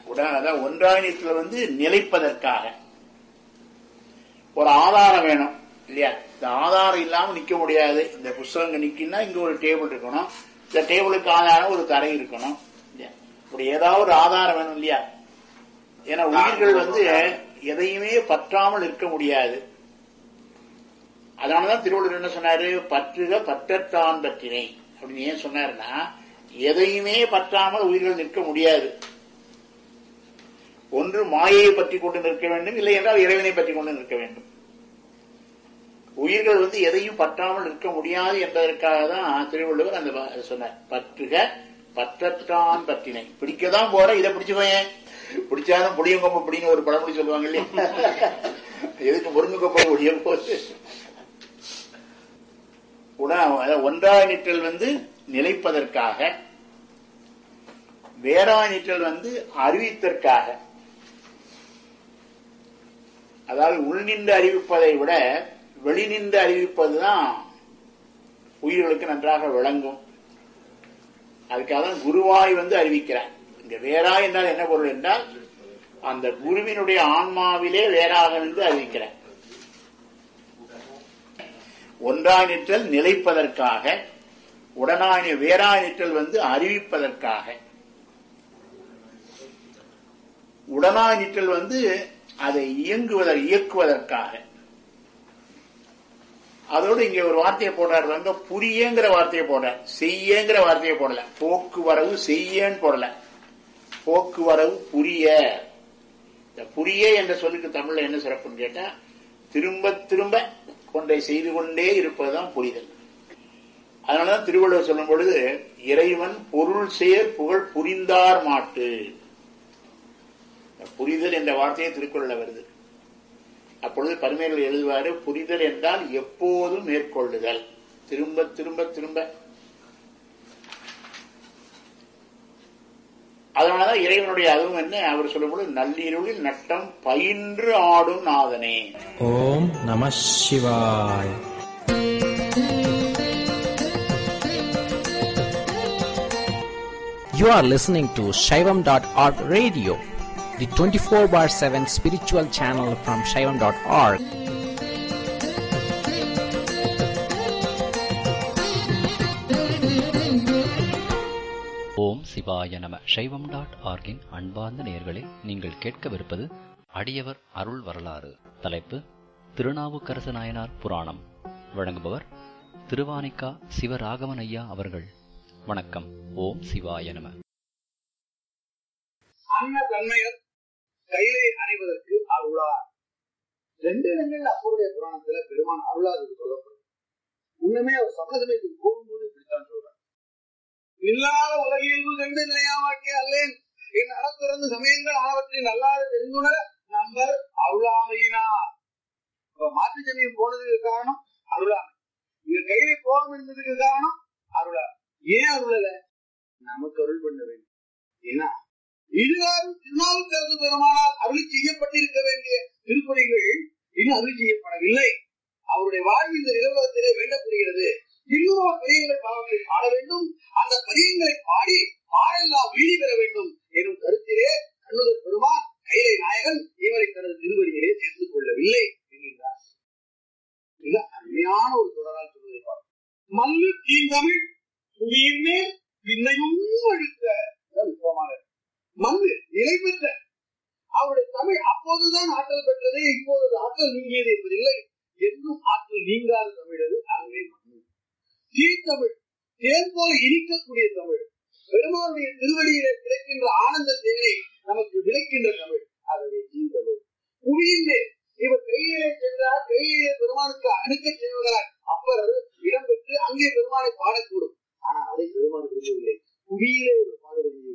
உடா- அதாவது ஒன்றாயிரத்துல வந்து நிலைப்பதற்காக ஒரு ஆதாரம் வேணும் இல்லையா இந்த ஆதாரம் இல்லாம நிக்க முடியாது இந்த புஸ்தகம் நிக்கினா இங்க ஒரு டேபிள் இருக்கணும் இந்த டேபிளுக்கு ஆதாரம் ஒரு தரை இருக்கணும் இல்லையா இப்படி ஏதாவது ஒரு ஆதாரம் வேணும் இல்லையா ஏன்னா உயிர்கள் வந்து எதையுமே பற்றாமல் இருக்க முடியாது அதனாலதான் திருவள்ளுவர் என்ன சொன்னாரு பற்றுக பற்றத்தான் பற்றினை அப்படின்னு ஏன் சொன்னாருன்னா எதையுமே பற்றாமல் உயிர்கள் நிற்க முடியாது ஒன்று மாயையை பற்றி கொண்டு நிற்க வேண்டும் இல்லை என்றால் இறைவனை பற்றி கொண்டு நிற்க வேண்டும் உயிர்கள் வந்து எதையும் பற்றாமல் இருக்க முடியாது என்பதற்காக தான் திருவள்ளுவர் அந்த வ- சொன்னார் பற்றுக பற்றத்தான் பற்றினை பிடிக்கதான் போற இதை பிடிச்சுக்கோயேன் பிடிச்சாலும் புளியங்கொம்பு பிடின்னு ஒரு பழமொழி சொல்லுவாங்க இல்லையா எதுக்கு முருங்கை ஒழிய போது உணா அதாவது ஒன்றாய் நிற்றல் வந்து நிலைப்பதற்காக வேறாய் நிற்றல் வந்து அறிவித்தற்காக அதாவது உள்நின்று அறிவிப்பதை விட வெளிநின்று அறிவிப்பதுதான் உயிர்களுக்கு நன்றாக விளங்கும் அதுக்காக தான் குருவாய் வந்து அறிவிக்கிறார் இங்க வேறாய் என்றால் என்ன பொருள் என்றால் அந்த குருவினுடைய ஆன்மாவிலே வேறாக நின்று அறிவிக்கிறார் ஒன்றாய் நிற்றல் நிலைப்பதற்காக உடனாய் வேறாய் நிற்றல் வந்து அறிவிப்பதற்காக உடனாய் நிற்றல் வந்து அதை இயங்குவதற்கு இயக்குவதற்காக அதோடு இங்க ஒரு வார்த்தையை போடுறாரு வந்து புரியங்கிற வார்த்தையை போடுறார் செய்யங்கிற வார்த்தையை போடல போக்குவரவு செய்யன்னு போடல போக்குவரவு புரிய இந்த புரிய என்ற சொல்லுக்கு தமிழ்ல என்ன சிறப்புன்னு கேட்டா திரும்ப திரும்ப ஒன்றை செய்து கொண்டே இருப்பதுதான் புரிதல் அதனாலதான் திருவள்ளுவர் சொல்லும் பொழுது இறைவன் பொருள் சேர் புகழ் புரிந்தார் மாட்டு இந்த புரிதல் என்ற வார்த்தையே திருக்குறள்ல வருது அப்பொழுது பரிமையில் எழுதுவாரு புரிதல் என்றால் எப்போதும் மேற்கொள்ளுதல் திரும்ப திரும்ப திரும்ப அதனாலதான் இறைவனுடைய அதுவும் என்ன அவர் சொல்லும்போது நள்ளிருளில் நட்டம் பயின்று ஆடும் நாதனே ஓம் நம சிவாய் You are listening to Shaivam.org radio, the 24 bar 7 spiritual channel from Shaivam.org. ஓம் சிவாய நம சைவம் டாட் ஆர்கின் அன்பார்ந்த நேயர்களே நீங்கள் கேட்கவிருப்பது அடியவர் அருள் வரலாறு தலைப்பு திருநாவுக்கரசு நாயனார் புராணம் வழங்குபவர் திருவானிக்கா சிவராகவன் ஐயா அவர்கள் வணக்கம் ஓம் சிவாய நம அன்ன தன்மையர் கையிலே அணைவதற்கு அருளார் ரெண்டு இடங்கள்ல அப்போதைய புராணத்துல பெருமான் அருளார் என்று சொல்லப்படும் உண்மையே அவர் சமணசமயத்துக்கு போகும்போது இப்படித்தான் சொல்றார் இல்லாத உலகியல்பு கண்டு நிலையாமாக்கே அல்லேன் என் அறத்திறந்து சமயங்கள் ஆனவற்றை நல்லாத தெரிந்துணர நம்பர் அருளாமையினார் இப்ப மாற்று சமயம் போனதுக்கு காரணம் அருளாமை இங்க கையிலே போகாம இருந்ததுக்கு காரணம் அருளாமை ஏன் அருளல நமக்கு அருள் பண்ண வேண்டும் ஏன்னா இதுகாரும் திருநாவுக்கரசு பெருமானால் அருளி செய்யப்பட்டிருக்க வேண்டிய திருப்பணிகள் இன்னும் அருளி செய்யப்படவில்லை அவருடைய வாழ்வு இந்த நிகழ்வகத்திலே வேண்டப்படுகிறது இன்னும் அவர் பதியங்கள் பாவங்களை பாட வேண்டும் அந்த பதியங்களை பாடி பாடெல்லாம் வீதி பெற வேண்டும் எனும் கருத்திலே கண்ணுதர் பெருமான் கைலை நாயகன் இவரை தனது திருவடியிலே சேர்த்துக் கொள்ளவில்லை என்கின்றார் மிக அருமையான ஒரு தொடரால் சொல்வதை பார்ப்போம் மல்லு தீந்தமிழ் புவியின் மேல் பின்னையும் அழுத்த அதான் நுட்பமானது. மண்ணு நிலை பெற்ற அவருடைய தமிழ் அப்போதுதான் ஆற்றல் பெற்றது இப்போது அது ஆற்றல் நீங்கியது என்பதில்லை என்றும் ஆற்றல் நீங்காத தமிழ் அது அதுவே மண்ணு தீர்த்தமிழ் தேன் போல இனிக்கக்கூடிய தமிழ் பெருமானுடைய திருவடியிலே கிடைக்கின்ற ஆனந்த தேனை நமக்கு விளைக்கின்ற தமிழ் அதுவே தீர்த்தமிழ் புவியின் மேல் இவர் கையிலே சென்றார் கையிலே பெருமானுக்கு அணுக்க செய்வதால் அப்பர் இடம் பெற்று அங்கே பெருமானை பாடக்கூடும் ஆனா அதை பெருமான் விரும்பவில்லை புவியிலே ஒரு பாடுவது